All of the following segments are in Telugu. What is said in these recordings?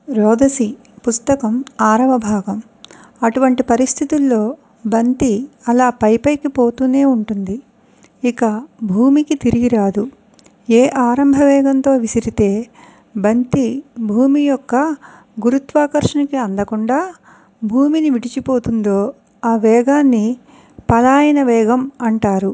రోదసి పుస్తకం ఆరవ భాగం అటువంటి పరిస్థితుల్లో బంతి అలా పైపైకి పోతూనే ఉంటుంది ఇక భూమికి తిరిగి రాదు ఏ ఆరంభ వేగంతో విసిరితే బంతి భూమి యొక్క గురుత్వాకర్షణకి అందకుండా భూమిని విడిచిపోతుందో ఆ వేగాన్ని పలాయన వేగం అంటారు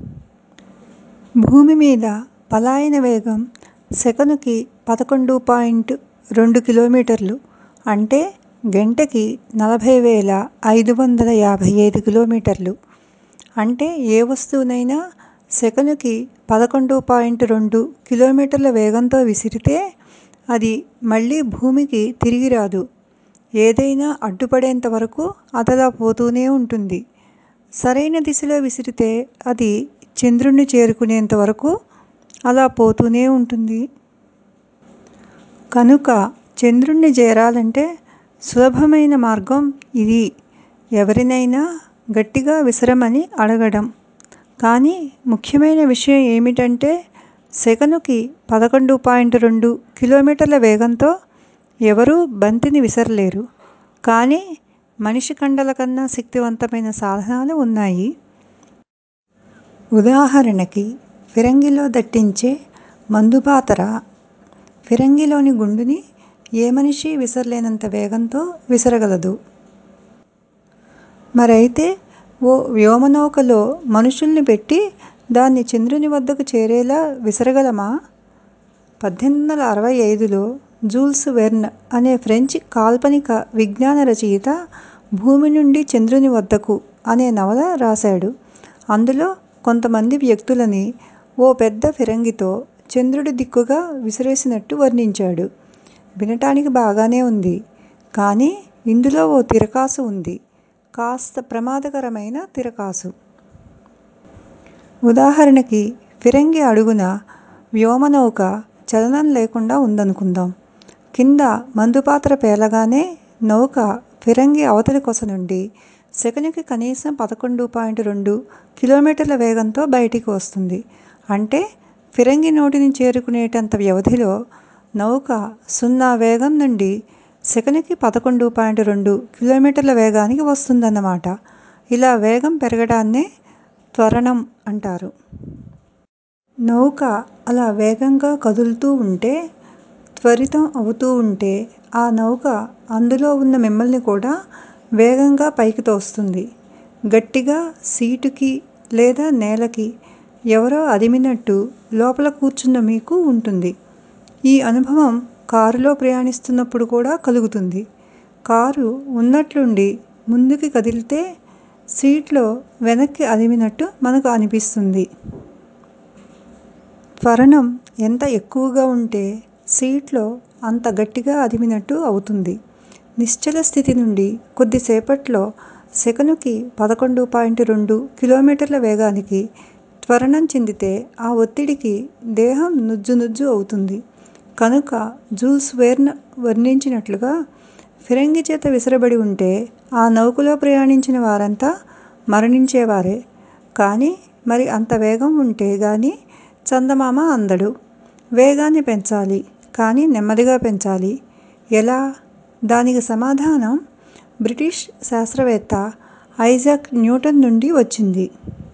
భూమి మీద పలాయన వేగం సెకనుకి పదకొండు పాయింట్ రెండు కిలోమీటర్లు అంటే గంటకి నలభై వేల ఐదు వందల యాభై ఐదు కిలోమీటర్లు అంటే ఏ వస్తువునైనా సెకనుకి పదకొండు పాయింట్ రెండు కిలోమీటర్ల వేగంతో విసిరితే అది మళ్ళీ భూమికి తిరిగి రాదు ఏదైనా అడ్డుపడేంత వరకు అదలా పోతూనే ఉంటుంది సరైన దిశలో విసిరితే అది చంద్రుణ్ణి చేరుకునేంత వరకు అలా పోతూనే ఉంటుంది కనుక చంద్రుణ్ణి చేరాలంటే సులభమైన మార్గం ఇది ఎవరినైనా గట్టిగా విసరమని అడగడం కానీ ముఖ్యమైన విషయం ఏమిటంటే సెకనుకి పదకొండు పాయింట్ రెండు కిలోమీటర్ల వేగంతో ఎవరూ బంతిని విసరలేరు కానీ మనిషి కండల కన్నా శక్తివంతమైన సాధనాలు ఉన్నాయి ఉదాహరణకి ఫిరంగిలో దట్టించే మందుపాతర ఫిరంగిలోని గుండుని ఏ మనిషి విసరలేనంత వేగంతో విసరగలదు మరైతే ఓ వ్యోమనౌకలో మనుషుల్ని పెట్టి దాన్ని చంద్రుని వద్దకు చేరేలా విసరగలమా పద్దెనిమిది వందల అరవై ఐదులో జూల్స్ వెర్న్ అనే ఫ్రెంచ్ కాల్పనిక విజ్ఞాన రచయిత భూమి నుండి చంద్రుని వద్దకు అనే నవల రాశాడు అందులో కొంతమంది వ్యక్తులని ఓ పెద్ద ఫిరంగితో చంద్రుడి దిక్కుగా విసిరేసినట్టు వర్ణించాడు వినటానికి బాగానే ఉంది కానీ ఇందులో ఓ తిరకాసు ఉంది కాస్త ప్రమాదకరమైన తిరకాసు ఉదాహరణకి ఫిరంగి అడుగున వ్యోమనౌక చలనం లేకుండా ఉందనుకుందాం కింద మందుపాత్ర పేలగానే నౌక ఫిరంగి అవతలి కొస నుండి సెకనుకి కనీసం పదకొండు పాయింట్ రెండు కిలోమీటర్ల వేగంతో బయటికి వస్తుంది అంటే ఫిరంగి నోటిని చేరుకునేటంత వ్యవధిలో నౌక సున్నా వేగం నుండి సెకనుకి పదకొండు పాయింట్ రెండు కిలోమీటర్ల వేగానికి వస్తుందన్నమాట ఇలా వేగం పెరగడాన్నే త్వరణం అంటారు నౌక అలా వేగంగా కదులుతూ ఉంటే త్వరితం అవుతూ ఉంటే ఆ నౌక అందులో ఉన్న మిమ్మల్ని కూడా వేగంగా పైకి తోస్తుంది గట్టిగా సీటుకి లేదా నేలకి ఎవరో అదిమినట్టు లోపల కూర్చున్న మీకు ఉంటుంది ఈ అనుభవం కారులో ప్రయాణిస్తున్నప్పుడు కూడా కలుగుతుంది కారు ఉన్నట్లుండి ముందుకి కదిలితే సీట్లో వెనక్కి అదిమినట్టు మనకు అనిపిస్తుంది త్వరణం ఎంత ఎక్కువగా ఉంటే సీట్లో అంత గట్టిగా అదిమినట్టు అవుతుంది నిశ్చల స్థితి నుండి కొద్దిసేపట్లో సెకనుకి పదకొండు పాయింట్ రెండు కిలోమీటర్ల వేగానికి త్వరణం చెందితే ఆ ఒత్తిడికి దేహం నుజ్జు నుజ్జు అవుతుంది కనుక జూల్స్ వెర్న్ వర్ణించినట్లుగా ఫిరంగి చేత విసరబడి ఉంటే ఆ నౌకలో ప్రయాణించిన వారంతా మరణించేవారే కానీ మరి అంత వేగం ఉంటే గాని చందమామ అందడు వేగాన్ని పెంచాలి కానీ నెమ్మదిగా పెంచాలి ఎలా దానికి సమాధానం బ్రిటిష్ శాస్త్రవేత్త ఐజాక్ న్యూటన్ నుండి వచ్చింది